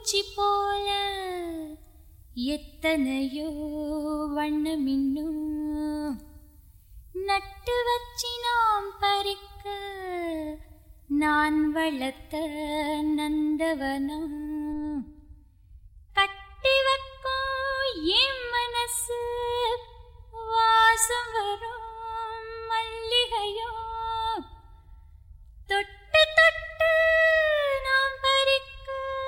பூச்சி போல எத்தனையோ வண்ணமின்னும் நட்டு வச்சி நாம் பறிக்க நான் வளர்த்த நந்தவனம் கட்டி வைக்கும் என் மனசு வாசம் வரும் மல்லிகையோ தொட்டு தொட்டு நாம் பறிக்க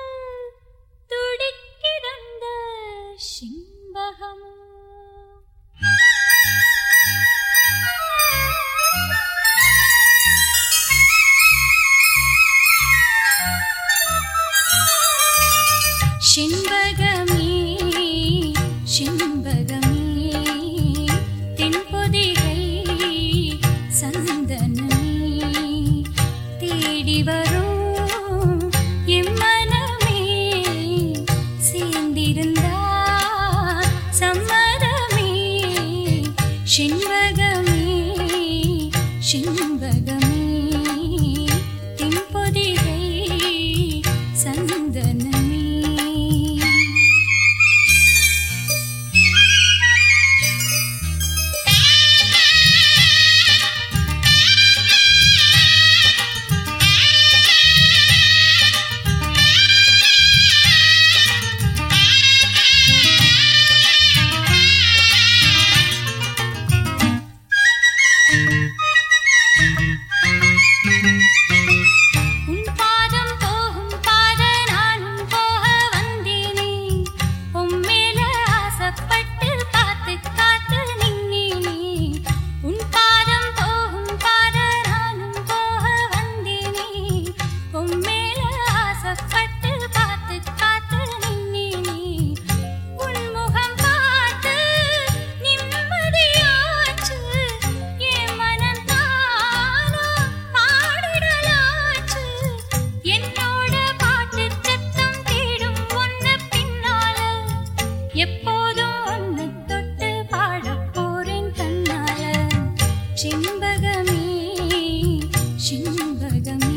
துடிக்கிடந்த சிம்பகமோ செண்பகமே செண்பகமே தென்பொதிகை சந்தனமே தேடி வரும் எம்மனமே சேர்ந்திருந்தா சம்மதமே செண்பகமே செண்பகமே தென்பொதிகை சந்தனமே உன் பாதம் போகும் பாத நானும் போக வந்தேனே உம்மேல ஆசைப்பட்டு பார்த்து காத்து நின்னேனே உன் பாதம் போகும் பாத நானும் போக வந்தேனே உம்மேல ஆசைப்பட்டு பார்த்து காத்து நின்னேனே உன் முகம் பார்த்து நிம்மதியாச்சு என் மனம் தானா பாடிடலாச்சு என்னோட பாட்டு சத்தம் தேடும் ஒன்ன பின்னால எப்போதும் ஒன்னு தொட்டு பாடப் போறேன் கண்ணால செண்பகமே செண்பகமே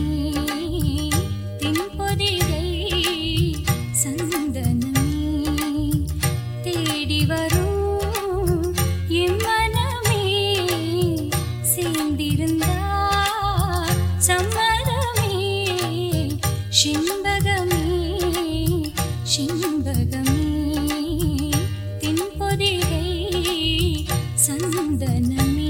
தென்பொதிகை சந்தனமே தேடி வரும் என் மனமே சேர்ந்திருந்தா சம்மதமே செண்பகமே செண்பகமே தென்பொதிகை சந்தனமே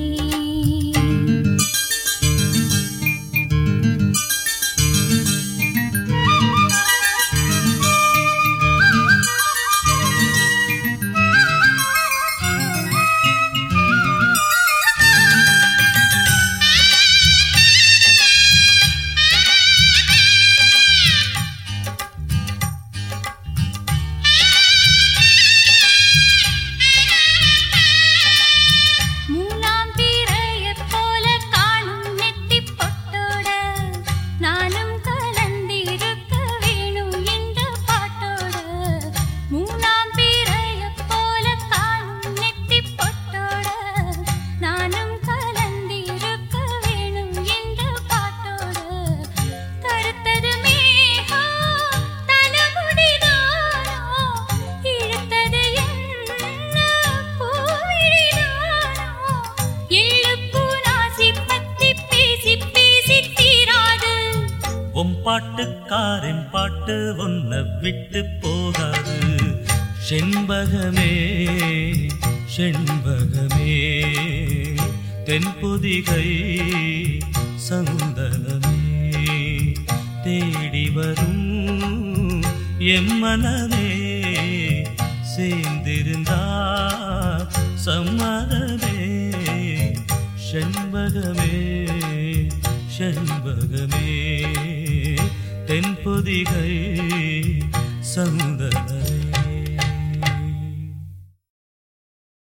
மூணாம் பிறையைப் போல காணும் நெத்திப் பொட்டோட நானும் கலந்திருக்க வேணும் என்ற பாட்டோட மூணாம் பிறையைப் போல காணும் நெத்திப் பொட்டோட நானும் கலந்திருக்க வேணும் என்ற பாட்டோட கருத்தது மேகம் தலைமுடிதானோ இழுத்தது என்ன பூவிழிதானோ எள்ளுப்பூ நாசி பத்தி பேசி பேசி தீராது உம் பாட்டுக்காரன் பாட்டு உன்னை விட்டு போகாது செண்பகமே செண்பகமே தென்பொதிகை சந்தனமே தேடி வரும் எம்மனமே சேர்ந்திருந்தா சம்மதமே செண்பகமே செண்பகமே தென்பொதிகை சந்தனமே